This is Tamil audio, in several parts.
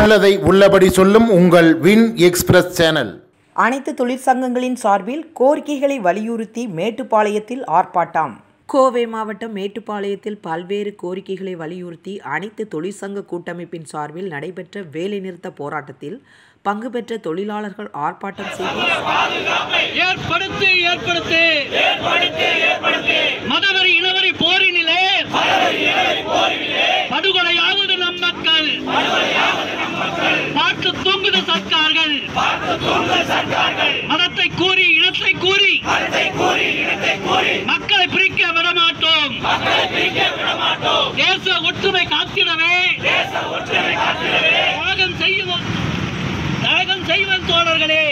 உள்ளதை உள்ளபடி சொல்லும் உங்கள் வின் எக்ஸ்பிரஸ் சேனல் அனைத்து தொழிற்சங்கங்களின் சார்பில் கோரிக்கைகளை வலியுறுத்தி மேட்டுப்பாளையத்தில் ஆர்ப்பாட்டம் கோவை மாவட்டம் மேட்டுப்பாளையத்தில் பல்வேறு கோரிக்கைகளை வலியுறுத்தி அனைத்து தொழிற்சங்க கூட்டமைப்பின் சார்பில் நடைபெற்ற வேலைநிறுத்த போராட்டத்தில் பங்கு பெற்ற தொழிலாளர்கள் ஆர்ப்பாட்டம் செய்து ஏற்படுத்து ஏற்படுத்து மதவரி இனவரி போரினிலே படுகொலையாவது நம் மக்கள் பார்த்து தூங்குது சர்க்கார்கள் மதத்தை கூறி இனத்தை கூறி மக்களை பிரிக்க விடமாட்டோம் தேச ஒற்றுமை காத்திடவே தியாகம் செய்யும் தியாகம் செய்வன் தோழர்களே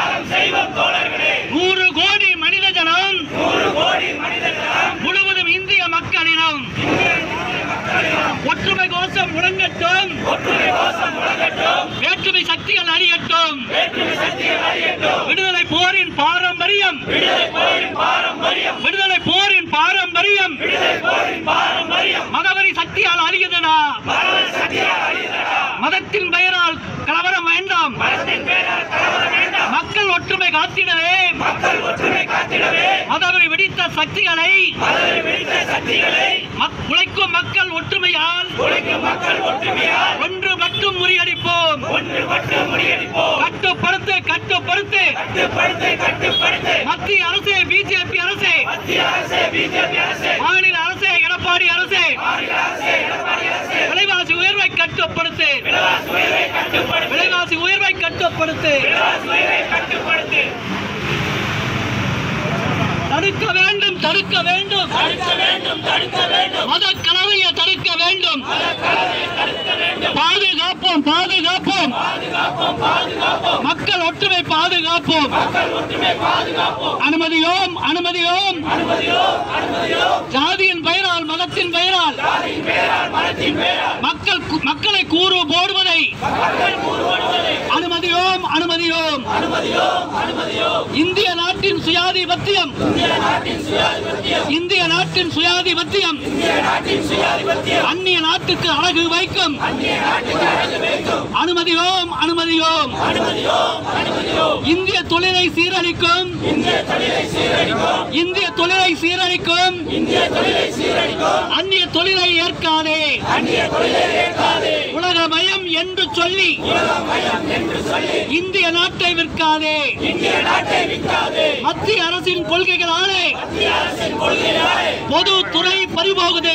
நூறு கோடி மனித ஜனம் முழுவதும் இந்திய மக்களிடம் ஒற்றுமை கோஷம் முழங்கட்டும் வேற்றுமை சக்திகள் அழியட்டும் விடுதலை போரின் பாரம்பரியம் விடுதலை போரின் பாரம்பரியம் மதவரி சக்தியால் அழியுதுடா மதத்தின் பெயரால் கலவரம் வேண்டாம் மக்கள் ஒற்றுமை காத்திடவே மதவரி வெடித்த சக்திகளை மக்- உழைக்கும் மக்கள் ஒற்றுமையால் ஒன்று மட்டும் முறியடிப்போம் கட்டுப்படுத்து கட்டுப்படுத்து மத்திய அரசே பிஜேபி அரசே மாநில அரசே எடப்பாடி அரசே விலைவாசி உயர்வை கட்டுப்படுத்து விலைவாசி உயர்வை கட்டுப்படுத்து தடுக்க வேண்டும் தடுக்க வேண்டும் மத கலவையை தடுக்க வேண்டும் பாதுகாப்போம் பாதுகாப்போம் மக்கள் ஒற்றுமை பாதுகாப்போம் அனுமதியோம் அனுமதியோம் ஜாதியின் பெயரால் மதத்தின் பெயரால் மக்கள் கு- மக்களை கூறு போடுவதை அனுமதியோம் அனுமதியோம் இந்திய நாட்டின் சுயாதிபத்தியம் இந்திய நாட்டின் சுயாதிபத்தியம் அந்நிய நாட்டுக்கு அழகு வைக்கும் அனுமதியோம் அனுமதியோம் இந்திய தொழிலை சீரழிக்கும் இந்திய தொழிலை சீரழிக்கும் அந்நிய தொழிலை ஏற்காதே உலக மயம் என்று சொல்லி இந்திய நாட்டை விற்காதே மத்திய அரசின் கொள்கைகளாலே பொது துறை பறிபோகுது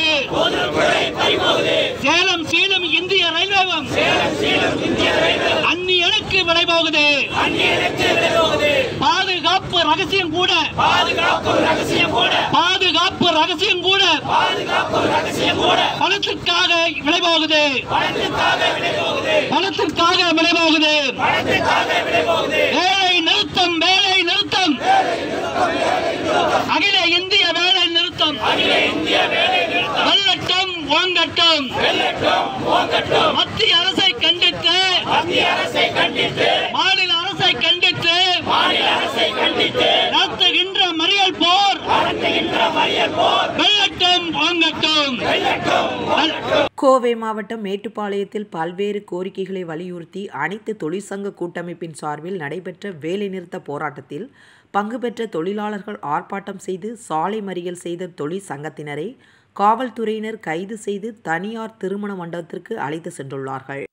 சேலம் சீலம் இந்திய ரயில்வேவும் அந்நியனுக்கு விலை போகுது பாதுகாப்பு ரகசியம் கூட பாதுகாப்பு ரகசியம் கூட பணத்திற்காக விலை போகுது பணத்திற்காக விலை போகுது வேலை நிறுத்தம் வேலை நிறுத்தம் அகில இந்திய வேலை நிறுத்தம் வெள்ளட்டம் ஓங்கட்டும் மத்திய அரசை கண்டித்து மாநில அரசை கண்டித்து நடத்துகின்ற மறியல் போர் வெள்ளட்டம் ஓங்கட்டும் கோவை மாவட்டம் மேட்டுப்பாளையத்தில் பல்வேறு கோரிக்கைகளை வலியுறுத்தி அனைத்து தொழிற்சங்க கூட்டமைப்பின் சார்பில் நடைபெற்ற வேலைநிறுத்த போராட்டத்தில் பங்கு பெற்ற தொழிலாளர்கள் ஆர்ப்பாட்டம் செய்து சாலை மறியல் செய்த தொழிற்சங்கத்தினரை காவல்துறையினர் கைது செய்து தனியார் திருமண மண்டபத்திற்கு அழைத்து சென்றுள்ளார்கள்